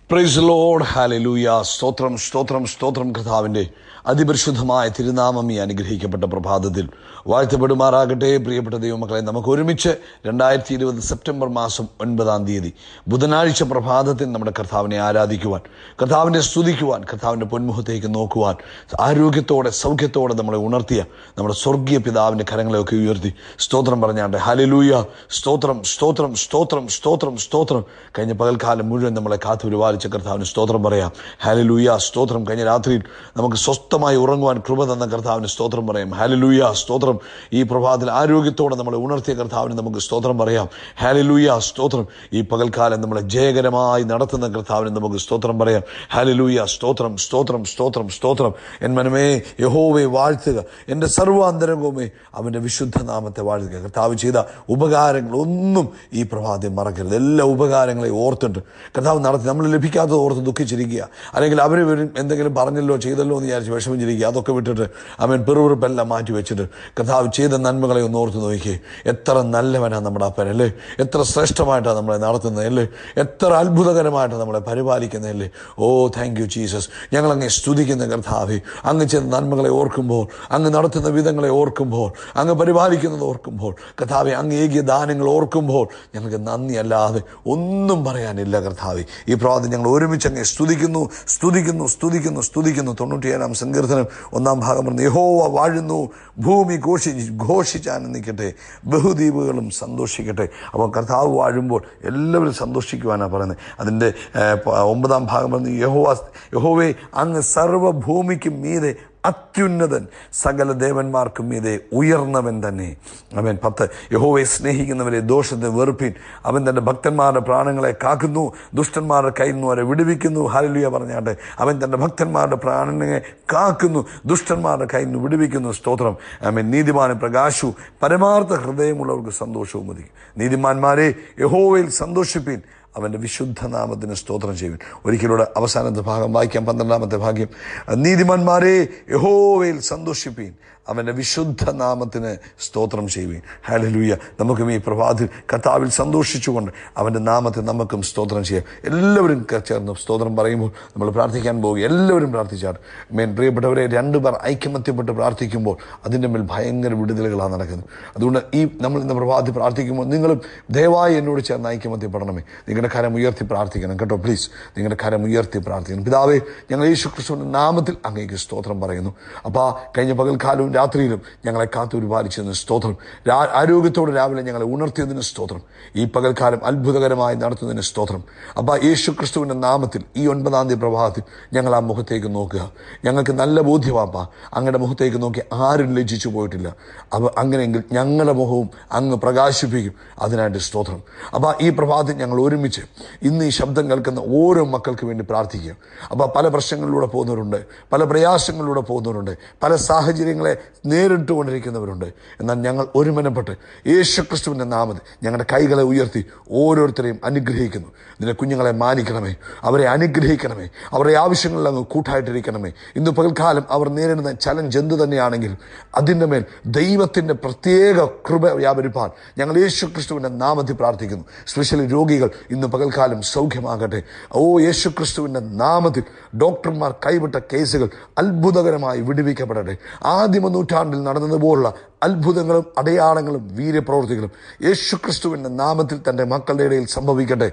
price load hallelujah സ്തോത്രം സ്തോത്രം സ്തോത്രം കർത്താവിൻ്റെ അതിപരിശുദ്ധമായ തിരുനാമം ഈ അനുഗ്രഹിക്കപ്പെട്ട പ്രഭാതത്തിൽ വാഴ്ത്തപ്പെടുമാറാകട്ടെ പ്രിയപ്പെട്ട ദൈവമക്കളെ നമുക്ക് ഒരുമിച്ച് രണ്ടായിരത്തി ഇരുപത് സെപ്റ്റംബർ മാസം ഒൻപതാം തീയതി ബുധനാഴ്ച പ്രഭാതത്തിൽ നമ്മുടെ കർത്താവിനെ ആരാധിക്കുവാൻ കർത്താവിനെ സ്തുതിക്കുവാൻ കർത്താവിൻ്റെ പൊന്മുഖത്തേക്ക് നോക്കുവാൻ ആരോഗ്യത്തോടെ സൗഖ്യത്തോടെ നമ്മളെ ഉണർത്തിയ നമ്മുടെ സ്വർഗീയ പിതാവിൻ്റെ കരങ്ങളെയൊക്കെ ഉയർത്തി സ്തോത്രം പറഞ്ഞാണ്ട് ഹലലൂയ സ്തോത്രം സ്തോത്രം സ്തോത്രം സ്തോത്രം സ്തോത്രം കഴിഞ്ഞ പകൽക്കാലം മുഴുവൻ നമ്മളെ കാത്തു പരിപാലിച്ച കർത്താവിന് സ്തോത്രം പറയാം ഹാലലൂയ സ്തോത്രം കഴിഞ്ഞ രാത്രിയിൽ നമുക്ക് സ്വസ്ഥമായി ഉറങ്ങുവാൻ കൃപ തന്ന കർത്താവിന് സ്തോത്രം പറയാം ഹാലലൂയ സ്തോത്രം ഈ പ്രഭാതത്തിൽ ആരോഗ്യത്തോടെ നമ്മളെ ഉണർത്തിയ കർത്താവിന് നമുക്ക് സ്തോത്രം പറയാം ഹാലലൂയ സ്തോത്രം ഈ പകൽക്കാലം നമ്മളെ ജയകരമായി നടത്തുന്ന കർത്താവിന് നമുക്ക് സ്തോത്രം പറയാം ഹാലലൂയ സ്തോത്രം സ്തോത്രം സ്തോത്രം സ്തോത്രം എൻ മനമേ യഹോവെ വാഴ്ത്തുക എൻ്റെ സർവാന്തരംഗവുമേ അവൻ്റെ വിശുദ്ധ നാമത്തെ വാഴ്ത്തുക കർത്താവ് ചെയ്ത ഉപകാരങ്ങളൊന്നും ഈ പ്രഭാതം മറക്കരുത് എല്ലാ ഉപകാരങ്ങളെയും ഓർത്തിട്ട് കർത്താവ് നടത്തി നമ്മൾ ലഭിക്കാത്തത് ഓർത്ത് ദുഃഖിച്ചിരിക്കുക അല്ലെങ്കിൽ അവർ എന്തെങ്കിലും പറഞ്ഞല്ലോ ചെയ്തല്ലോ എന്ന് വിചാരിച്ച് വിഷമിച്ചിരിക്കുക അതൊക്കെ വിട്ടിട്ട് അവൻ പെറുപെറുപ്പെല്ലാം മാറ്റി വെച്ചിട്ട് കർത്താവ് ചെയ്ത നന്മകളെ ഒന്ന് ഓർത്ത് നോക്കിയേ എത്ര നല്ലവനാണ് നമ്മുടെ അപ്പൻ അല്ലേ എത്ര ശ്രേഷ്ഠമായിട്ടാണ് നമ്മളെ നടത്തുന്നത് അല്ലേ എത്ര അത്ഭുതകരമായിട്ട് നമ്മളെ പരിപാലിക്കുന്നതല്ലേ ഓ താങ്ക് യു ജീസസ് ഞങ്ങൾ അങ്ങ് സ്തുതിക്കുന്ന കർത്താവെ അങ്ങ് ചെയ്ത നന്മകളെ ഓർക്കുമ്പോൾ അങ്ങ് നടത്തുന്ന വിധങ്ങളെ ഓർക്കുമ്പോൾ അങ്ങ് പരിപാലിക്കുന്നത് ഓർക്കുമ്പോൾ കർത്താവെ അങ്ങ് ഏകിയ ദാനങ്ങൾ ഓർക്കുമ്പോൾ ഞങ്ങൾക്ക് നന്ദി അല്ലാതെ ഒന്നും പറയാനില്ല കർത്താവെ ഈ പ്രാവശ്യം ഞങ്ങൾ ഒരുമിച്ച് അങ്ങ് സ്തുതിക്കുന്നു സ്തുതിക്കുന്നു സ്തുതിക്കുന്നു സ്തുതിക്കുന്നു തൊണ്ണൂറ്റിയേഴാം സങ്കീർത്തനം ഒന്നാം ഭാഗം പറഞ്ഞു യഹോവ വാഴുന്നു ഭൂമി ഘോഷി ഘോഷിച്ചാനന്ദിക്കട്ടെ ബഹുദ്വീപുകളും സന്തോഷിക്കട്ടെ അപ്പോൾ കർത്താവ് വാഴുമ്പോൾ എല്ലാവരും സന്തോഷിക്കുവാനാണ് പറയുന്നത് അതിൻ്റെ ഏഹ്, പ- ഒമ്പതാം ഭാഗം പറഞ്ഞു യഹോവ യഹോവേ അങ്ങ് സർവ്വഭൂമിക്കും മീതെ അത്യുന്നതൻ സകല ദേവന്മാർക്കും മീതെ ഉയർന്നവൻ തന്നെ അവൻ പത്ത് യഹോവയെ സ്നേഹിക്കുന്നവരെ ദോഷത്തെ വെറുപ്പിൻ അവൻ തൻ്റെ ഭക്തന്മാരുടെ പ്രാണങ്ങളെ കാക്കുന്നു ദുഷ്ടന്മാരുടെ കയ്യിൽ നിന്ന് അവരെ വിടുവിക്കുന്നു ഹാലലുയ പറഞ്ഞാട്ടെ അവൻ തൻ്റെ ഭക്തന്മാരുടെ പ്രാണനെ കാക്കുന്നു ദുഷ്ടന്മാരുടെ കയ്യിൽ നിന്ന് വിടുവിക്കുന്നു സ്തോത്രം അവൻ നീതിമാന് പ്രകാശു പരമാർത്ഥ ഹൃദയമുള്ളവർക്ക് സന്തോഷവും മതി നീതിമാന്മാരെ യഹോവയിൽ സന്തോഷിപ്പിൻ അവൻ്റെ വിശുദ്ധ നാമത്തിന് സ്തോത്രം ചെയ്യുവിൻ ഒരിക്കലൂടെ അവസാനത്തെ ഭാഗം വായിക്കാം പന്ത്രണ്ടാമത്തെ ഭാഗ്യം നീതിമാന്മാരെ യഹോവയിൽ സന്തോഷിപ്പീൻ അവൻ്റെ വിശുദ്ധ നാമത്തിന് സ്തോത്രം ചെയ്യുവിൻ ഹാലലൂയ നമുക്കും ഈ പ്രഭാതത്തിൽ കർത്താവിൽ സന്തോഷിച്ചുകൊണ്ട് അവൻ്റെ നാമത്തെ നമുക്കും സ്തോത്രം ചെയ്യാം എല്ലാവരും ക- ചേർന്ന് സ്തോത്രം പറയുമ്പോൾ നമ്മൾ പ്രാർത്ഥിക്കാൻ പോകും എല്ലാവരും പ്രാർത്ഥിച്ചാണ് മേൻ പ്രിയപ്പെട്ടവരെ രണ്ടുപേർ ഐക്യമത്യപ്പെട്ട് പ്രാർത്ഥിക്കുമ്പോൾ അതിൻ്റെ മേൽ ഭയങ്കര വിടുതലുകളാണ് നടക്കുന്നത് അതുകൊണ്ട് ഈ നമ്മൾ ഇന്ന് പ്രഭാതത്തിൽ പ്രാർത്ഥിക്കുമ്പോൾ നിങ്ങളും ദയവായി എന്നോട് ചേർന്ന് ഐക്യമത്യപ്പെടണമേ നിങ്ങളുടെ കരം ഉയർത്തി പ്രാർത്ഥിക്കണം കേട്ടോ പ്ലീസ് നിങ്ങളുടെ കരം ഉയർത്തി പ്രാർത്ഥിക്കണം പിതാവേ ഞങ്ങൾ യേശു ക്രിസ്തുവിൻ്റെ നാമത്തിൽ അങ്ങേക്ക് സ്തോത്രം പറയുന്നു അപ്പോൾ ആ കഴിഞ്ഞ പകൽക്കാലവും രാത്രിയിലും ഞങ്ങളെ കാത്തു പരിപാലിച്ചതിന് സ്തോത്രം രാ- ആരോഗ്യത്തോടെ രാവിലെ ഞങ്ങളെ ഉണർത്തിയതിന് സ്തോത്രം ഈ പകൽക്കാലം അത്ഭുതകരമായി നടത്തുന്നതിന് സ്തോത്രം അപ്പോൾ യേശു ക്രിസ്തുവിൻ്റെ നാമത്തിൽ ഈ ഒൻപതാം തീയതി പ്രഭാതത്തിൽ ഞങ്ങൾ ആ മുഖത്തേക്ക് നോക്കുക ഞങ്ങൾക്ക് നല്ല ബോധ്യമാപ്പാ അങ്ങയുടെ മുഖത്തേക്ക് നോക്കി ആരും ലജ്ജിച്ചു പോയിട്ടില്ല അപ്പോൾ അങ്ങനെയെങ്കിൽ ഞങ്ങളുടെ മുഖവും അങ്ങ് പ്രകാശിപ്പിക്കും അതിനായിട്ട് സ്തോത്രം അപ്പോൾ ഈ പ്രഭാതത്തിൽ ഞങ്ങൾ ഒരുമിച്ച് ഇന്ന് ഈ ശബ്ദം കേൾക്കുന്ന ഓരോ മക്കൾക്ക് വേണ്ടി പ്രാർത്ഥിക്കുക അപ്പോൾ പല പ്രശ്നങ്ങളിലൂടെ പോകുന്നവരുണ്ട് പല പ്രയാസങ്ങളിലൂടെ പോകുന്നവരുണ്ട് പല സാഹചര്യങ്ങളെ നേരിട്ടുകൊണ്ടിരിക്കുന്നവരുണ്ട് എന്നാൽ ഞങ്ങൾ ഒരുമനപ്പെട്ട് യേശു ക്രിസ്തുവിൻ്റെ നാമത്തിൽ ഞങ്ങളുടെ കൈകളെ ഉയർത്തി ഓരോരുത്തരെയും അനുഗ്രഹിക്കുന്നു നിന്റെ കുഞ്ഞുങ്ങളെ മാനിക്കണമേ അവരെ അനുഗ്രഹിക്കണമേ അവരുടെ ആവശ്യങ്ങളിൽ അങ്ങ് കൂട്ടായിട്ടിരിക്കണമേ ഇന്ന് പകൽക്കാലം അവർ നേരിടുന്ന ചലഞ്ച് എന്ത് തന്നെയാണെങ്കിലും അതിൻ്റെ മേൽ ദൈവത്തിൻ്റെ പ്രത്യേക കൃപ വ്യാപരിപ്പാൻ ഞങ്ങൾ യേശു ക്രിസ്തുവിൻ്റെ നാമത്തിൽ പ്രാർത്ഥിക്കുന്നു സ്പെഷ്യലി രോഗികൾ ഇന്ന് പകൽക്കാലം സൗഖ്യമാകട്ടെ ഓ യേശു ക്രിസ്തുവിൻ്റെ നാമത്തിൽ ഡോക്ടർമാർ കൈവിട്ട കേസുകൾ അത്ഭുതകരമായി വിടുവിക്കപ്പെടട്ടെ ആദിമ നൂറ്റാണ്ടിൽ നടന്നതുപോലുള്ള അത്ഭുതങ്ങളും അടയാളങ്ങളും വീര്യപ്രവൃത്തികളും യേശു ക്രിസ്തുവിൻ്റെ നാമത്തിൽ തൻ്റെ മക്കളുടെ ഇടയിൽ സംഭവിക്കട്ടെ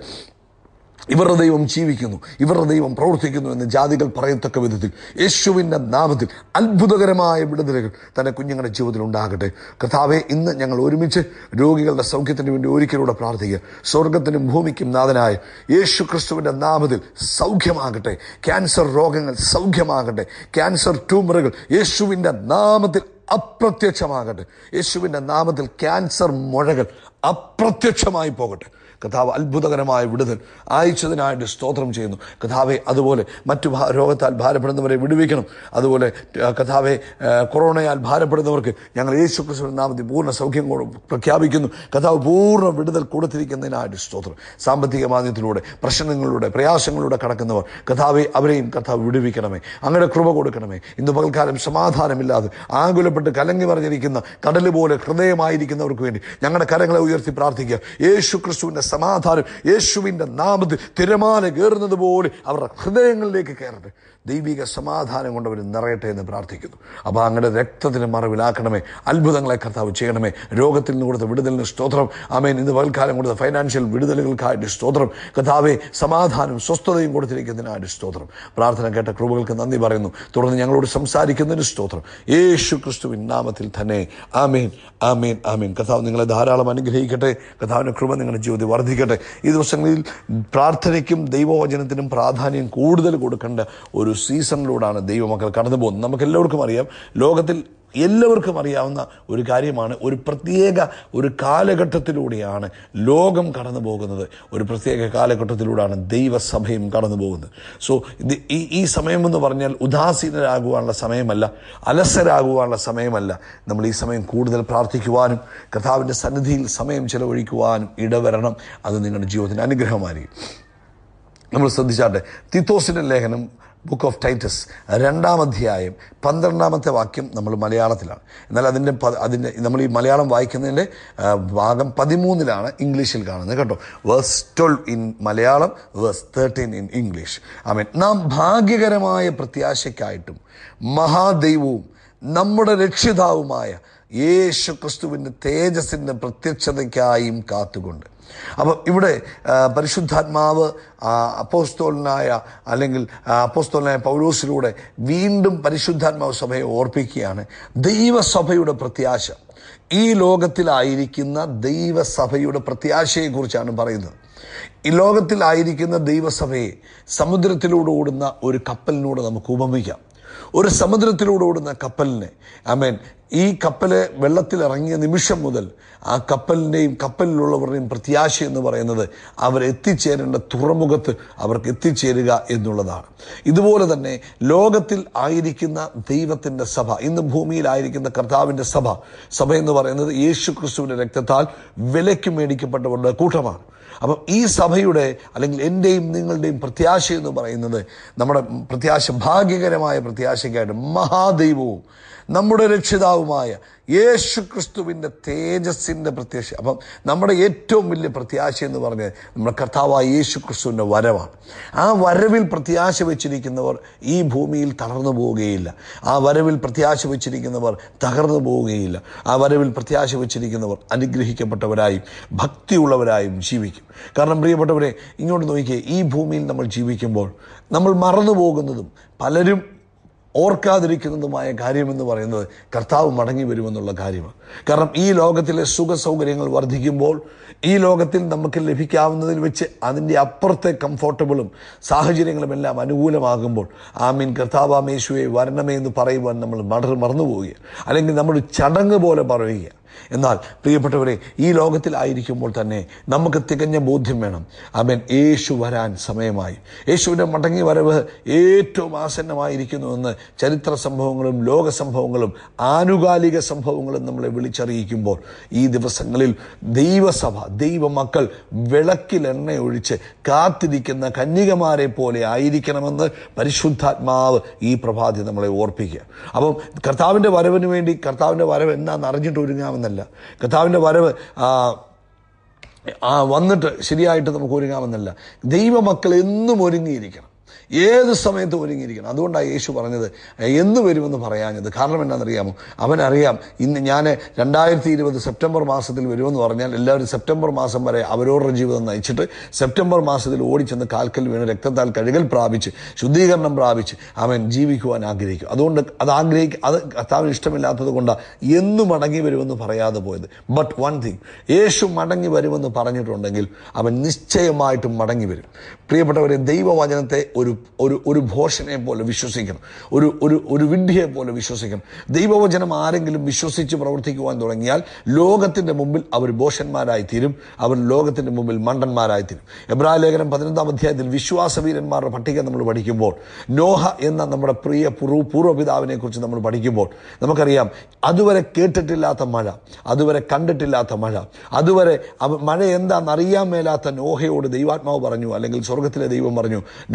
ഇവരുടെ ദൈവം ജീവിക്കുന്നു ഇവരുടെ ദൈവം പ്രവർത്തിക്കുന്നു എന്ന് ജാതികൾ പറയത്തക്ക വിധത്തിൽ യേശുവിൻ്റെ നാമത്തിൽ അത്ഭുതകരമായ വിടുതലുകൾ തൻ്റെ കുഞ്ഞുങ്ങളുടെ ജീവിതത്തിൽ ഉണ്ടാകട്ടെ കർത്താവെ ഇന്ന് ഞങ്ങൾ ഒരുമിച്ച് രോഗികളുടെ സൗഖ്യത്തിന് വേണ്ടി ഒരിക്കലൂടെ പ്രാർത്ഥിക്കുക സ്വർഗത്തിനും ഭൂമിക്കും നാഥനായ യേശു ക്രിസ്തുവിൻ്റെ നാമത്തിൽ സൗഖ്യമാകട്ടെ ക്യാൻസർ രോഗങ്ങൾ സൗഖ്യമാകട്ടെ ക്യാൻസർ ട്യൂമറുകൾ യേശുവിൻ്റെ നാമത്തിൽ അപ്രത്യക്ഷമാകട്ടെ യേശുവിൻ്റെ നാമത്തിൽ ക്യാൻസർ മുഴകൾ അപ്രത്യക്ഷമായി പോകട്ടെ കഥാവ് അത്ഭുതകരമായ വിടുതൽ അയച്ചതിനായിട്ട് സ്തോത്രം ചെയ്യുന്നു കഥാവെ അതുപോലെ മറ്റു ഭാ- രോഗത്താൽ ഭാരപ്പെടുന്നവരെ വിടുവിക്കണം അതുപോലെ ആ, കഥാവെ ആ, കൊറോണയാൽ ഭാരപ്പെടുന്നവർക്ക് ഞങ്ങൾ യേശു ക്രിസ്തുവിന്റെ നാമത്തിൽ പൂർണ്ണ സൗഖ്യം കൊ- പ്രഖ്യാപിക്കുന്നു കഥാവ് പൂർണ്ണ വിടുതൽ കൊടുത്തിരിക്കുന്നതിനായിട്ട് സ്തോത്രം സാമ്പത്തിക മാന്ദ്യത്തിലൂടെ പ്രശ്നങ്ങളിലൂടെ പ്രയാസങ്ങളിലൂടെ കടക്കുന്നവർ കഥാവെ അവരെയും കഥാവ് വിടുവിക്കണമേ അങ്ങയുടെ കൃപ കൊടുക്കണമേ ഇന്ന് പകൽക്കാലം സമാധാനമില്ലാതെ ആകുലപ്പെട്ട് കലങ്ങി പറഞ്ഞിരിക്കുന്ന കടൽ പോലെ ഹൃദയമായിരിക്കുന്നവർക്ക് വേണ്ടി ഞങ്ങളുടെ കരങ്ങളെ ഉയർത്തി പ്രാർത്ഥിക്കുക യേശു ക്രിസ്തുവിന്റെ സമാധാനം യേശുവിൻ്റെ നാമത്തിൽ തിരമാല കയറുന്നത് പോലെ അവരുടെ ഹൃദയങ്ങളിലേക്ക് കയറട്ടെ ദൈവിക സമാധാനം കൊണ്ട് അവർ നിറയട്ടെ എന്ന് പ്രാർത്ഥിക്കുന്നു അപ്പോൾ അങ്ങനെ രക്തത്തിന് മറവിലാക്കണമേ അത്ഭുതങ്ങളെ കർത്താവ് ചെയ്യണമേ രോഗത്തിൽ നിന്ന് കൊടുത്ത വിടുതലിന് സ്തോത്രം ആമേൻ ഇന്ന് പൽക്കാലം കൊടുത്ത ഫൈനാൻഷ്യൽ വിടുതലുകൾക്കായിട്ട് സ്തോത്രം കർത്താവെ സമാധാനവും സ്വസ്ഥതയും കൊടുത്തിരിക്കുന്നതിനായിട്ട് സ്തോത്രം പ്രാർത്ഥന കേട്ട കൃപകൾക്ക് നന്ദി പറയുന്നു തുടർന്ന് ഞങ്ങളോട് സംസാരിക്കുന്നതിന് സ്തോത്രം യേശു ക്രിസ്തുവിൻ നാമത്തിൽ തന്നെ ആമേൻ ആമേൻ ആമേൻ കർത്താവ് നിങ്ങളെ ധാരാളം അനുഗ്രഹിക്കട്ടെ കർത്താവിൻ്റെ കൃപ നിങ്ങളുടെ ജീവിതത്തിൽ വർദ്ധിക്കട്ടെ ഈ ദിവസങ്ങളിൽ പ്രാർത്ഥനയ്ക്കും ദൈവവചനത്തിനും പ്രാധാന്യം കൂടുതൽ കൊടുക്കേണ്ട ഒരു സീസണിലൂടെയാണ് ദൈവമക്കൾ കടന്നു പോകുന്നത് നമുക്ക് എല്ലാവർക്കും അറിയാം ലോകത്തിൽ എല്ലാവർക്കും അറിയാവുന്ന ഒരു കാര്യമാണ് ഒരു പ്രത്യേക ഒരു കാലഘട്ടത്തിലൂടെയാണ് ലോകം കടന്നു പോകുന്നത് ഒരു പ്രത്യേക കാലഘട്ടത്തിലൂടെയാണ് ദൈവസഭയും കടന്നു പോകുന്നത് സോ ഇത് ഈ ഈ സമയമെന്ന് പറഞ്ഞാൽ ഉദാസീനരാകുവാനുള്ള സമയമല്ല അലസരാകുവാനുള്ള സമയമല്ല നമ്മൾ ഈ സമയം കൂടുതൽ പ്രാർത്ഥിക്കുവാനും കർത്താവിൻ്റെ സന്നിധിയിൽ സമയം ചെലവഴിക്കുവാനും ഇടവരണം അത് നിങ്ങളുടെ ജീവിതത്തിന് അനുഗ്രഹമായിരിക്കും നമ്മൾ ശ്രദ്ധിച്ചാട്ടെ തിത്തോസിൻ്റെ ലേഖനം ബുക്ക് ഓഫ് ടൈറ്റസ് രണ്ടാം അധ്യായം പന്ത്രണ്ടാമത്തെ വാക്യം നമ്മൾ മലയാളത്തിലാണ് എന്നാൽ അതിൻ്റെ പ- അതിൻ്റെ നമ്മൾ ഈ മലയാളം വായിക്കുന്നതിൻ്റെ ആ, ഭാഗം പതിമൂന്നിലാണ് ഇംഗ്ലീഷിൽ കാണുന്നത് കേട്ടോ verse twelve in Malayalam verse thirteen in English ആമേൻ നാം ഭാഗ്യകരമായ പ്രത്യാശയ്ക്കായിട്ടും മഹാദൈവവും നമ്മുടെ രക്ഷിതാവുമായ യേശു ക്രിസ്തുവിൻ്റെ തേജസ്സിൻ്റെ പ്രത്യക്ഷതയ്ക്കായും കാത്തുകൊണ്ട് അപ്പം ഇവിടെ ആ, പരിശുദ്ധാത്മാവ് ആ, അപ്പോസ്തോലനായ അല്ലെങ്കിൽ ആ, അപ്പോസ്തോലനായ പൗലോസിലൂടെ വീണ്ടും പരിശുദ്ധാത്മാവ് സഭയെ ഓർപ്പിക്കുകയാണ് ദൈവസഭയുടെ പ്രത്യാശ ഈ ലോകത്തിലായിരിക്കുന്ന ദൈവസഭയുടെ പ്രത്യാശയെക്കുറിച്ചാണ് പറയുന്നത് ഈ ലോകത്തിലായിരിക്കുന്ന ദൈവസഭയെ സമുദ്രത്തിലൂടെ ഓടുന്ന ഒരു കപ്പലിനോട് നമുക്ക് ഉപമിക്കാം ഒരു സമുദ്രത്തിലൂടെ ഓടുന്ന കപ്പലിനെ അമേൻ ഈ കപ്പല് വെള്ളത്തിലിറങ്ങിയ നിമിഷം മുതൽ ആ കപ്പലിൻ്റെയും കപ്പലിലുള്ളവരുടെയും പ്രത്യാശ എന്ന് പറയുന്നത് അവർ എത്തിച്ചേരേണ്ട തുറമുഖത്ത് അവർക്ക് എത്തിച്ചേരുക എന്നുള്ളതാണ് ഇതുപോലെ തന്നെ ലോകത്തിൽ ആയിരിക്കുന്ന ദൈവത്തിൻ്റെ സഭ ഇന്ന് ഭൂമിയിലായിരിക്കുന്ന കർത്താവിൻ്റെ സഭ സഭ എന്ന് പറയുന്നത് യേശു ക്രിസ്തുവിൻ്റെ രക്തത്താൽ വിലയ്ക്ക് മേടിക്കപ്പെട്ടവരുടെ കൂട്ടമാണ് അപ്പം ഈ സഭയുടെ അല്ലെങ്കിൽ എൻ്റെയും നിങ്ങളുടെയും പ്രത്യാശ എന്ന് പറയുന്നത് നമ്മുടെ പ്രത്യാശ ഭാഗ്യകരമായ പ്രത്യാശയ്ക്കായിട്ട് മഹാദൈവവും നമ്മുടെ രക്ഷിതാവുമായ യേശു ക്രിസ്തുവിൻ്റെ തേജസ്സിൻ്റെ പ്രത്യാശ അപ്പം നമ്മുടെ ഏറ്റവും വലിയ പ്രത്യാശ എന്ന് പറഞ്ഞത് നമ്മുടെ കർത്താവായ യേശു ക്രിസ്തുവിൻ്റെ വരവാണ് ആ വരവിൽ പ്രത്യാശ വെച്ചിരിക്കുന്നവർ ഈ ഭൂമിയിൽ തളർന്നു പോവുകയില്ല ആ വരവിൽ പ്രത്യാശ വെച്ചിരിക്കുന്നവർ തകർന്നു പോവുകയില്ല ആ വരവിൽ പ്രത്യാശ വെച്ചിരിക്കുന്നവർ അനുഗ്രഹിക്കപ്പെട്ടവരായും ഭക്തിയുള്ളവരായും ജീവിക്കും കാരണം പ്രിയപ്പെട്ടവരെ ഇങ്ങോട്ട് നോക്കിയേ ഈ ഭൂമിയിൽ നമ്മൾ ജീവിക്കുമ്പോൾ നമ്മൾ മറന്നു പോകുന്നതും പലരും ഓർക്കാതിരിക്കുന്നതുമായ കാര്യമെന്ന് പറയുന്നത് കർത്താവ് മടങ്ങി വരുമെന്നുള്ള കാര്യമാണ് കാരണം ഈ ലോകത്തിലെ സുഖ സൗകര്യങ്ങൾ വർദ്ധിക്കുമ്പോൾ ഈ ലോകത്തിൽ നമുക്ക് ലഭിക്കാവുന്നതിൽ വെച്ച് അതിൻ്റെ അപ്പുറത്തെ കംഫോർട്ടബിളും സാഹചര്യങ്ങളും എല്ലാം അനുകൂലമാകുമ്പോൾ ആമീൻ കർത്താവാമേശുവെ വരണമേ എന്ന് പറയുവാൻ നമ്മൾ മറ മറന്നു പോവുകയാണ് അല്ലെങ്കിൽ നമ്മൾ ചടങ്ങ് പോലെ പറയുകയാണ് എന്നാൽ പ്രിയപ്പെട്ടവരെ ഈ ലോകത്തിലായിരിക്കുമ്പോൾ തന്നെ നമുക്ക് തികഞ്ഞ ബോധ്യം വേണം അവൻ യേശു വരാൻ സമയമായി യേശുവിൻ്റെ മടങ്ങി വരവ് ഏറ്റവും ആസന്നമായിരിക്കുന്നുവെന്ന് ചരിത്ര സംഭവങ്ങളും ലോക സംഭവങ്ങളും ആനുകാലിക സംഭവങ്ങളും നമ്മളെ വിളിച്ചറിയിക്കുമ്പോൾ ഈ ദിവസങ്ങളിൽ ദൈവസഭ ദൈവമക്കൾ വിളക്കിൽ എണ്ണ ഒഴിച്ച് കാത്തിരിക്കുന്ന കന്യകമാരെ പോലെ ആയിരിക്കണമെന്ന് പരിശുദ്ധാത്മാവ് ഈ പ്രഭാതി നമ്മളെ ഓർപ്പിക്കുക അപ്പം കർത്താവിൻ്റെ വരവിന് വേണ്ടി കർത്താവിൻ്റെ വരവ് എന്താണെന്ന് അറിഞ്ഞിട്ട് ഒരുങ്ങാമെന്നല്ല കർത്താവിൻ്റെ വരവ് ആ, ആ വന്നിട്ട് ശരിയായിട്ട് നമുക്ക് ഒരുങ്ങാമെന്നല്ല ദൈവമക്കൾ എന്നും ഒരുങ്ങിയിരിക്കണം ഏത് സമയത്തും ഒരുങ്ങിയിരിക്കണം അതുകൊണ്ടാണ് യേശു പറഞ്ഞത് എന്ന് വരുമെന്ന് പറയാഞ്ഞത് കാരണം എന്താണെന്നറിയാമോ അവനറിയാം ഇന്ന് ഞാൻ രണ്ടായിരത്തി ഇരുപത് സെപ്റ്റംബർ മാസത്തിൽ വരുമെന്ന് പറഞ്ഞാൽ എല്ലാവരും സെപ്റ്റംബർ മാസം വരെ അവരവരുടെ ജീവിതം നയിച്ചിട്ട് സെപ്റ്റംബർ മാസത്തിൽ ഓടിച്ചെന്ന് കാൽക്കൽ വീണ് രക്തത്താൽ കഴുകൽ പ്രാപിച്ച് ശുദ്ധീകരണം പ്രാപിച്ച് അവൻ ജീവിക്കുവാൻ ആഗ്രഹിക്കും അതുകൊണ്ട് അത് ആഗ്രഹിക്കുക അത് കർത്താവിന് ഇഷ്ടമില്ലാത്തത് കൊണ്ടാണ് എന്ന് മടങ്ങി വരുമെന്ന് പറയാതെ പോയത് ബട്ട് വൺ തിങ് യേശു മടങ്ങി വരുമെന്ന് പറഞ്ഞിട്ടുണ്ടെങ്കിൽ അവൻ നിശ്ചയമായിട്ടും മടങ്ങി വരും പ്രിയപ്പെട്ടവരെ ദൈവവചനത്തെ ഒരു ഒരു ഒരു ഭോഷനെ പോലെ വിശ്വസിക്കണം ഒരു ഒരു ഒരു വിഡ്ഢിയെ പോലെ വിശ്വസിക്കണം ദൈവവചനം ആരെങ്കിലും വിശ്വസിച്ച് പ്രവർത്തിക്കുവാൻ തുടങ്ങിയാൽ ലോകത്തിന്റെ മുമ്പിൽ അവർ ഭോഷന്മാരായി തീരും അവർ ലോകത്തിന്റെ മുമ്പിൽ മണ്ടന്മാരായി തീരും എബ്രായ ലേഖനം പതിനൊന്നാം അധ്യായത്തിൽ വിശ്വാസവീരന്മാരുടെ പട്ടിക നമ്മൾ പഠിക്കുമ്പോൾ നോഹ എന്ന നമ്മുടെ പ്രിയ പൂർവ്വ പൂർവ്വപിതാവിനെ കുറിച്ച് നമ്മൾ പഠിക്കുമ്പോൾ നമുക്കറിയാം അതുവരെ കേട്ടിട്ടില്ലാത്ത മഴ അതുവരെ കണ്ടിട്ടില്ലാത്ത മഴ അതുവരെ അവ മഴ എന്താണെന്ന് അറിയാൻ മേലാത്ത നോഹയോട് ദൈവാത്മാവ് പറഞ്ഞു അല്ലെങ്കിൽ സ്വർഗത്തിലെ ദൈവം പറഞ്ഞു നോഹെ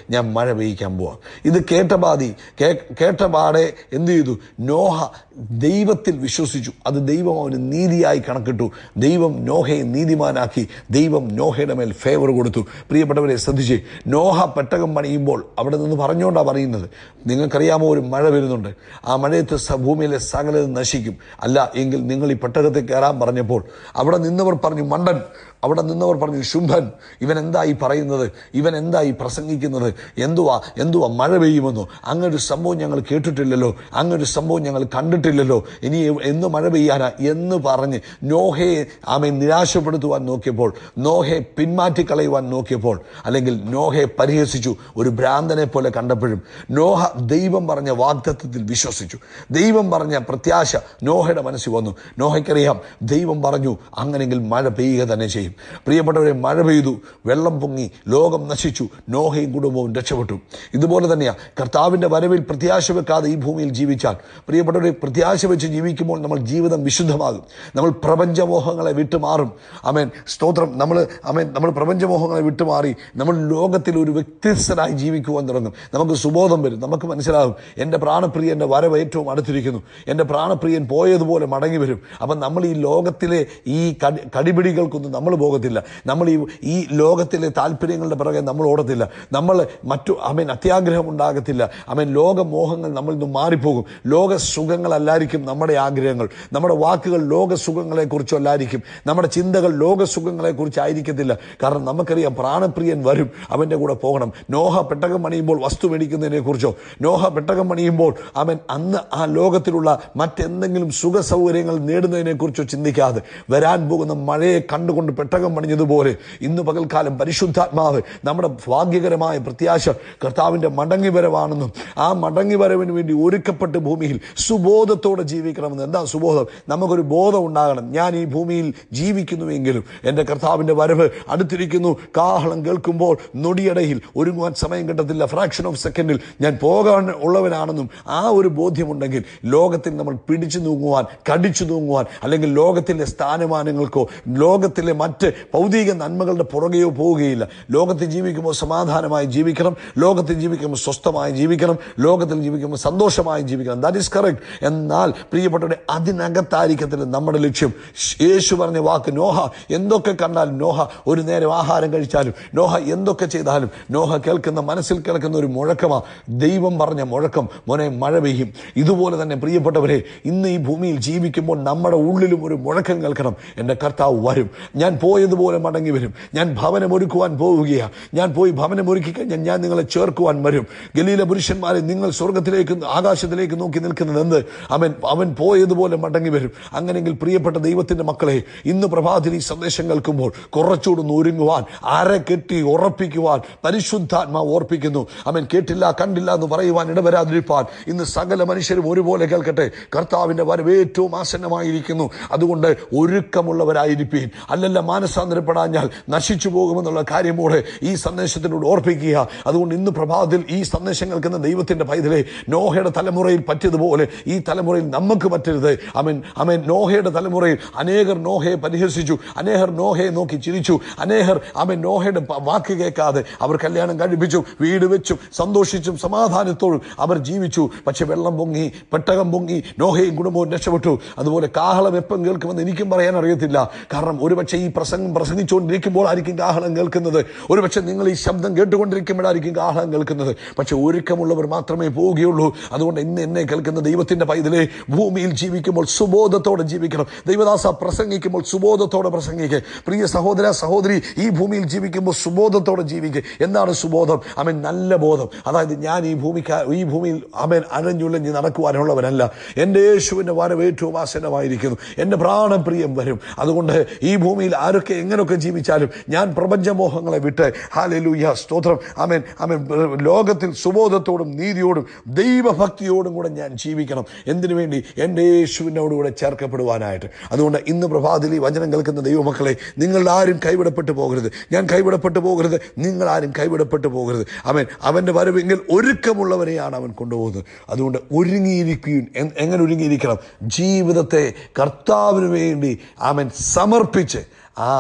ഞാൻ മഴ പെയ്യിക്കാൻ പോവാം ഇത് കേട്ട ബാധി കേ- കേട്ട പാടെ എന്ത് ചെയ്തു നോഹ ദൈവത്തിൽ വിശ്വസിച്ചു അത് ദൈവം അവന് നീതിയായി കണക്കിട്ടു ദൈവം നോഹയെ നീതിമാനാക്കി ദൈവം നോഹയുടെ മേൽ ഫേവർ കൊടുത്തു പ്രിയപ്പെട്ടവരെ ശ്രദ്ധിച്ച് നോഹ പെട്ടകം പണിയുമ്പോൾ അവിടെ നിന്ന് പറഞ്ഞുകൊണ്ടാണ് പറയുന്നത് നിങ്ങൾക്കറിയാമോ ഒരു മഴ വരുന്നുണ്ട് ആ മഴയത്ത് സ- ഭൂമിയിലെ സകലത് നശിക്കും അല്ല എങ്കിൽ നിങ്ങൾ ഈ പെട്ടകത്തിൽ കയറാൻ പറഞ്ഞപ്പോൾ അവിടെ നിന്നവർ പറഞ്ഞു മണ്ടൻ അവിടെ നിന്നവർ പറഞ്ഞു ശുംഭൻ ഇവൻ എന്താ ഈ പറയുന്നത് ഇവൻ എന്താ ഈ പ്രസംഗിക്കുന്നത് എന്തുവാ എന്തുവാ മഴ പെയ്യുമെന്നോ അങ്ങനൊരു സംഭവം ഞങ്ങൾ കേട്ടിട്ടില്ലല്ലോ അങ്ങനൊരു സംഭവം ഞങ്ങൾ കണ്ടിട്ടില്ലല്ലോ ഇനി എന്ന് മഴ പെയ്യാനാ എന്ന് പറഞ്ഞ് നോഹയെ ആമെ നിരാശപ്പെടുത്തുവാൻ നോക്കിയപ്പോൾ നോഹയെ പിന്മാറ്റിക്കളയുവാൻ നോക്കിയപ്പോൾ അല്ലെങ്കിൽ നോഹയെ പരിഹസിച്ചു ഒരു ഭ്രാന്തനെ പോലെ കണ്ടപ്പോഴും നോഹ ദൈവം പറഞ്ഞ വാഗ്ദത്വത്തിൽ വിശ്വസിച്ചു ദൈവം പറഞ്ഞ പ്രത്യാശ നോഹയുടെ മനസ്സിൽ വന്നു നോഹയ്ക്കറിയാം ദൈവം പറഞ്ഞു അങ്ങനെങ്കിൽ മഴ പെയ്യുക തന്നെ ചെയ്യും പ്രിയപ്പെട്ടവരെ മഴ പെയ്തു വെള്ളം പൊങ്ങി ലോകം നശിച്ചു നോഹയും കുടുംബവും രക്ഷപ്പെട്ടു ഇതുപോലെ തന്നെയാ കർത്താവിന്റെ വരവിൽ പ്രത്യാശ വെക്കാതെ ഈ ഭൂമിയിൽ ജീവിച്ചാൽ പ്രിയപ്പെട്ടവരെ പ്രത്യാശ വെച്ച് ജീവിക്കുമ്പോൾ നമ്മൾ ജീവിതം വിശുദ്ധമാകും നമ്മൾ പ്രപഞ്ചമോഹങ്ങളെ വിട്ടുമാറും അമേൻ സ്തോത്രം നമ്മൾ അമേൻ നമ്മൾ പ്രപഞ്ചമോഹങ്ങളെ വിട്ടുമാറി നമ്മൾ ലോകത്തിൽ ഒരു വ്യത്യസ്തനായി ജീവിക്കുവാൻ തുടങ്ങും നമുക്ക് സുബോധം വരും നമുക്ക് മനസ്സിലാകും എൻ്റെ പ്രാണപ്രിയൻ്റെ വരവ് ഏറ്റവും അടുത്തിരിക്കുന്നു എൻ്റെ പ്രാണപ്രിയൻ പോയതുപോലെ മടങ്ങി വരും അപ്പം നമ്മൾ ഈ ലോകത്തിലെ ഈ കടി കടിപിടികൾക്കൊന്നും നമ്മൾ പോകത്തില്ല നമ്മൾ ഈ ഈ ലോകത്തിലെ താല്പര്യങ്ങളുടെ പിറകെ നമ്മൾ ഓടത്തില്ല നമ്മൾ മറ്റു അമേൻ അത്യാഗ്രഹം ഉണ്ടാകത്തില്ല അമേൻ ലോകമോഹങ്ങൾ നമ്മളിൽ നിന്ന് മാറിപ്പോകും ലോക സുഖങ്ങളല്ലായിരിക്കും നമ്മുടെ ആഗ്രഹങ്ങൾ നമ്മുടെ വാക്കുകൾ ലോക സുഖങ്ങളെ കുറിച്ചല്ലായിരിക്കും നമ്മുടെ ചിന്തകൾ ലോക സുഖങ്ങളെ കുറിച്ചായിരിക്കത്തില്ല കാരണം നമുക്കറിയാം പ്രാണപ്രിയൻ വരും അവൻ്റെ കൂടെ പോകണം നോഹ പെട്ടകം പണിയുമ്പോൾ വസ്തു മേടിക്കുന്നതിനെ കുറിച്ചോ നോഹ പെട്ടകം പണിയുമ്പോൾ അവൻ അന്ന് ആ ലോകത്തിലുള്ള മറ്റെന്തെങ്കിലും സുഖ സൗകര്യങ്ങൾ നേടുന്നതിനെ കുറിച്ചോ ചിന്തിക്കാതെ വരാൻ പോകുന്ന മഴയെ കണ്ടുകൊണ്ട് പെട്ടകം പണിഞ്ഞതുപോലെ ഇന്ന് പകൽക്കാലം പരിശുദ്ധാത്മാവ് നമ്മുടെ ഭാഗ്യകരമായ പ്രത്യാശ കർത്താവിന്റെ മടങ്ങി വരവാണെന്നും ആ മടങ്ങി വരവിന് വേണ്ടി ഒരുക്കപ്പെട്ട് ഭൂമിയിൽ സുബോധത്തോടെ ജീവിക്കണമെന്ന് എന്താ സുബോധം നമുക്കൊരു ബോധം ഉണ്ടാകണം ഞാൻ ഈ ഭൂമിയിൽ ജീവിക്കുന്നുവെങ്കിലും എൻ്റെ കർത്താവിന്റെ വരവ് അടുത്തിരിക്കുന്നു കാഹളം കേൾക്കുമ്പോൾ നൊടിയടയിൽ ഒരുങ്ങുവാൻ സമയം കിട്ടത്തില്ല ഫ്രാക്ഷൻ ഓഫ് സെക്കൻഡിൽ ഞാൻ പോകാൻ ഉള്ളവനാണെന്നും ആ ഒരു ബോധ്യമുണ്ടെങ്കിൽ ലോകത്തിൽ നമ്മൾ പിടിച്ചു തൂങ്ങുവാൻ കടിച്ചു തൂങ്ങുവാൻ അല്ലെങ്കിൽ ലോകത്തിലെ സ്ഥാനമാനങ്ങൾക്കോ ലോകത്തിലെ മറ്റ് ഭൗതിക നന്മകളുടെ പുറകെയോ പോവുകയില്ല ലോകത്തിൽ ജീവിക്കുമ്പോൾ സമാധാനമായി ജീവിക്കണം ലോകത്തിൽ ജീവിക്കുമ്പോൾ സ്വസ്ഥമായി ജീവിക്കണം ലോകത്തിൽ ജീവിക്കുമ്പോൾ സന്തോഷമായി ജീവിക്കണം ദാറ്റ് ഈസ് കറക്റ്റ് എന്നാൽ പ്രിയപ്പെട്ടവരെ അതിനകത്തായിരിക്കത്തില്ല നമ്മുടെ ലക്ഷ്യം യേശു പറഞ്ഞ വാക്ക് നോഹ എന്തൊക്കെ കണ്ടാലും നോഹ ഒരു നേരം ആഹാരം കഴിച്ചാലും നോഹ എന്തൊക്കെ ചെയ്താലും നോഹ കേൾക്കുന്ന മനസ്സിൽ കേൾക്കുന്ന ഒരു മുഴക്കമാ ദൈവം പറഞ്ഞ മുഴക്കം മോനെ മഴ പെയ്യും ഇതുപോലെ തന്നെ പ്രിയപ്പെട്ടവരെ ഇന്ന് ഈ ഭൂമിയിൽ ജീവിക്കുമ്പോൾ നമ്മുടെ ഉള്ളിലും ഒരു മുഴക്കം കേൾക്കണം എൻ്റെ കർത്താവ് വരും ഞാൻ പോയതുപോലെ മടങ്ങി വരും ഞാൻ ഭവനം ഒരുക്കുവാൻ പോവുകയാണ് ഞാൻ പോയി ഭവനം ഒരുക്കി കഴിഞ്ഞാൽ ഞാൻ നിങ്ങളെ ചേർക്കുവാൻ വരും ഗലീല പുരുഷന്മാരെ നിങ്ങൾ സ്വർഗത്തിലേക്ക് ആകാശത്തിലേക്ക് നോക്കി നിൽക്കുന്നത് എന്ത് അവൻ അവൻ പോയതുപോലെ മടങ്ങി വരും അങ്ങനെയെങ്കിൽ പ്രിയപ്പെട്ട ദൈവത്തിന്റെ മക്കളെ ഇന്ന് പ്രഭാതത്തിൽ ഈ സന്ദേശം കേൾക്കുമ്പോൾ കുറച്ചുകൂടെ ഒരുങ്ങുവാൻ അര കെട്ടി ഉറപ്പിക്കുവാൻ പരിശുദ്ധാത്മാ ഓർപ്പിക്കുന്നു അവൻ കേട്ടില്ല കണ്ടില്ല എന്ന് പറയുവാൻ ഇടവരാതിരിപ്പാൻ ഇന്ന് സകല മനുഷ്യരും ഒരുപോലെ കേൾക്കട്ടെ കർത്താവിന്റെ വരവ് ഏറ്റവും ആസന്നമായിരിക്കുന്നു അതുകൊണ്ട് ഒരുക്കമുള്ളവരായിരിപ്പീൻ അല്ലല്ല മാനസാന്തരപ്പെടാഞ്ഞാൽ നശിച്ചു പോകുമെന്നുള്ള കാര്യം കൂടെ ഈ സന്ദേശത്തിനോട് ഓർപ്പിക്കുക അതുകൊണ്ട് ഇന്ന് പ്രഭാതത്തിൽ ഈ സന്ദേശം കേൾക്കുന്ന ദൈവത്തിന്റെ പൈതലെ നോഹയുടെ തലമുറയിൽ പറ്റിയതുപോലെ ഈ തലമുറയിൽ നമുക്ക് പറ്റരുത് അവൻ അവൻ നോഹയുടെ തലമുറയിൽ അനേകർ നോഹയെ പരിഹസിച്ചു അനേകർ നോഹയെ നോക്കി ചിരിച്ചു അനേകർ അവൻ നോഹയുടെ പ- വാക്ക് കേൾക്കാതെ അവർ കല്യാണം കഴിപ്പിച്ചു വീട് വെച്ചും സന്തോഷിച്ചും സമാധാനത്തോടും അവർ ജീവിച്ചു പക്ഷെ വെള്ളം പൊങ്ങി പെട്ടകം പൊങ്ങി നോഹയും കുടുംബവും രക്ഷപ്പെട്ടു അതുപോലെ കാഹളം എപ്പം കേൾക്കുമെന്ന് എനിക്കും പറയാൻ അറിയത്തില്ല കാരണം ഒരുപക്ഷെ ഈ പ്രസംഗം പ്രസംഗിച്ചുകൊണ്ടിരിക്കുമ്പോൾ ആയിരിക്കും കാഹളം കേൾക്കുന്നത് ഒരുപക്ഷെ നിങ്ങൾ ഈ ശബ്ദം കേട്ടുകൊണ്ടിരിക്കുമ്പോഴായിരിക്കും കാഹളം കേൾക്കുന്നത് പക്ഷെ ഒരുക്കമുള്ളവർ മാത്രമേ പോവുകയുള്ളൂ അതുകൊണ്ട് ഇന്ന് എന്നെ കേൾക്കുന്ന ദൈവത്തിന്റെ പൈതലെ ഭൂമിയിൽ ജീവിക്കുമ്പോൾ സുബോധത്തോടെ ജീവിക്കണം ദൈവദാസ പ്രസംഗിക്കുമ്പോൾ സുബോധത്തോടെ പ്രസംഗിക്കുക പ്രിയ സഹോദര സഹോദരി ഈ ഭൂമിയിൽ ജീവിക്കുമ്പോൾ സുബോധത്തോടെ ജീവിക്കുക എന്താണ് സുബോധം അവൻ നല്ല ബോധം അതായത് ഞാൻ ഈ ഭൂമിക്ക ഈ ഭൂമിയിൽ അവൻ അരഞ്ഞുലഞ്ഞ് നടക്കുവാനുള്ളവനല്ല എൻ്റെ യേശുവിൻ്റെ വരവ് ഏറ്റവും ആസന്നമായിരിക്കുന്നു എൻ്റെ പ്രാണപ്രിയം വരും അതുകൊണ്ട് ഈ ഭൂമിയിൽ ആരൊക്കെ എങ്ങനെയൊക്കെ ജീവിച്ചാലും ഞാൻ പ്രപഞ്ചമോഹങ്ങളെ വിട്ട് ഹാലലൂയ സ്തോത്രം അമേൻ അമേൻ ലോകത്തിൽ സുബോധത്തോടും നീതിയോടും ദൈവഭക്തിയോടും കൂടെ ഞാൻ ജീവിക്കണം എന്തിനു വേണ്ടി എൻ്റെ യേശുവിനോട് കൂടെ ചേർക്കപ്പെടുവാനായിട്ട് അതുകൊണ്ട് ഇന്ന് പ്രഭാതത്തിൽ ഈ വചനം കേൾക്കുന്ന ദൈവമക്കളെ നിങ്ങൾ ആരും കൈവിടപ്പെട്ടു പോകരുത് ഞാൻ കൈവിടപ്പെട്ടു പോകരുത് നിങ്ങൾ ആരും കൈവിടപ്പെട്ടു പോകരുത് അവൻ അവൻ്റെ വരവെങ്കിൽ ഒരുക്കമുള്ളവരെയാണ് അവൻ കൊണ്ടുപോകുന്നത് അതുകൊണ്ട് ഒരുങ്ങിയിരിക്കുകയും എ- എങ്ങനെ ഒരുങ്ങിയിരിക്കണം ജീവിതത്തെ കർത്താവിന് വേണ്ടി അവൻ സമർപ്പിച്ച് ആ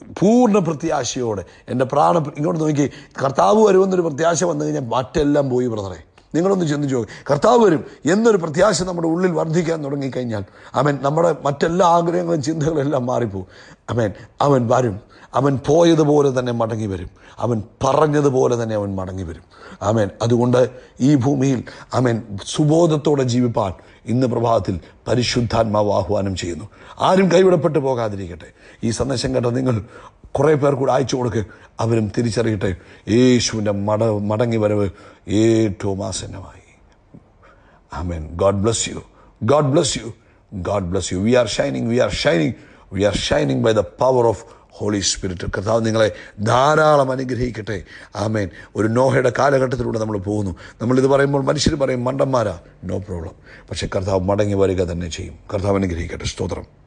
പൂർണ്ണ പ്രത്യാശയോടെ എൻ്റെ പ്രാണ ഇങ്ങോട്ട് നോക്കി കർത്താവ് വരുമെന്നൊരു പ്രത്യാശ വന്നു കഴിഞ്ഞാൽ മറ്റെല്ലാം പോയി ബ്രദറെ നിങ്ങളൊന്ന് ചിന്തിച്ചു നോക്കി കർത്താവ് വരും എന്നൊരു പ്രത്യാശ നമ്മുടെ ഉള്ളിൽ വർദ്ധിക്കാൻ തുടങ്ങിക്കഴിഞ്ഞാൽ അവൻ നമ്മുടെ മറ്റെല്ലാ ആഗ്രഹങ്ങളും ചിന്തകളും എല്ലാം മാറിപ്പോവും അവൻ അവൻ വരും അവൻ പോയതുപോലെ തന്നെ മടങ്ങി വരും അവൻ പറഞ്ഞതുപോലെ തന്നെ അവൻ മടങ്ങി വരും ആമേൻ അതുകൊണ്ട് ഈ ഭൂമിയിൽ അവൻ സുബോധത്തോടെ ജീവിപ്പാൻ ഇന്ന് പ്രഭാതത്തിൽ പരിശുദ്ധാത്മാവ് ആഹ്വാനം ചെയ്യുന്നു ആരും കൈവിടപ്പെട്ടു പോകാതിരിക്കട്ടെ ഈ സന്ദേശം കേട്ട നിങ്ങൾ കുറേ പേർ കൂടെ അയച്ചു കൊടുക്ക് അവരും തിരിച്ചറിയട്ടെ യേശുവിൻ്റെ മട മടങ്ങി വരവ് ഏറ്റവും ആസന്നമായി ആമേൻ God bless you God bless you God bless you we are shining we are shining we are shining by the power of Holy Spirit കർത്താവ് നിങ്ങളെ ധാരാളം അനുഗ്രഹിക്കട്ടെ ആമേൻ ഒരു നോഹയുടെ കാലഘട്ടത്തിലൂടെ നമ്മൾ പോകുന്നു നമ്മളിത് പറയുമ്പോൾ മനുഷ്യർ പറയും മണ്ടന്മാരാ നോ പ്രോബ്ലം പക്ഷേ കർത്താവ് മടങ്ങി വരിക തന്നെ ചെയ്യും കർത്താവ് അനുഗ്രഹിക്കട്ടെ സ്തോത്രം